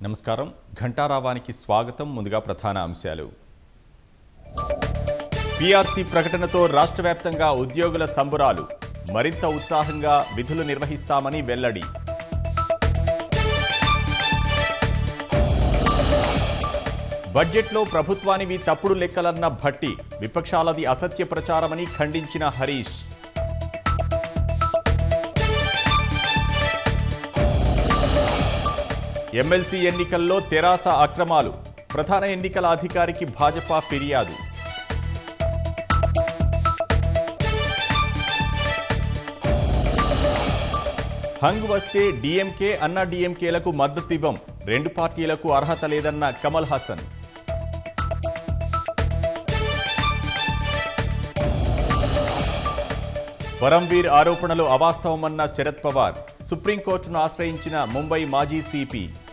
నమస్కారం ఘంటారావానికి స్వాగతం ముందుగా ప్రధాన అంశాలు పీఆర్సీ ప్రకటనతో రాష్ట్ర వ్యాప్తంగా ఉద్యోగుల సంబురాలు మరింత ఉత్సాహంగా విధులు నిర్వహిస్తామని వెల్లడి బడ్జెట్లో ప్రభుత్వానివి తప్పుడు లెక్కలన్న భట్టి విపక్షాలది అసత్య ప్రచారమని ఖండించిన హరీష్ ఎమ్మెల్సీ ఎన్నికల్లో తెరాస అక్రమాలు ప్రధాన ఎన్నికల అధికారికి భాజపా ఫిర్యాదు హంగ్ వస్తే డీఎంకే అన్నా డీఎంకేలకు మద్దతివ్వం రెండు పార్టీలకు అర్హత లేదన్న కమల్ హాసన్ పరంవీర్ ఆరోపణలు అవాస్తవమన్న శరద్ పవార్ సుప్రీంకోర్టును ఆశ్రయించిన ముంబై మాజీ సిపి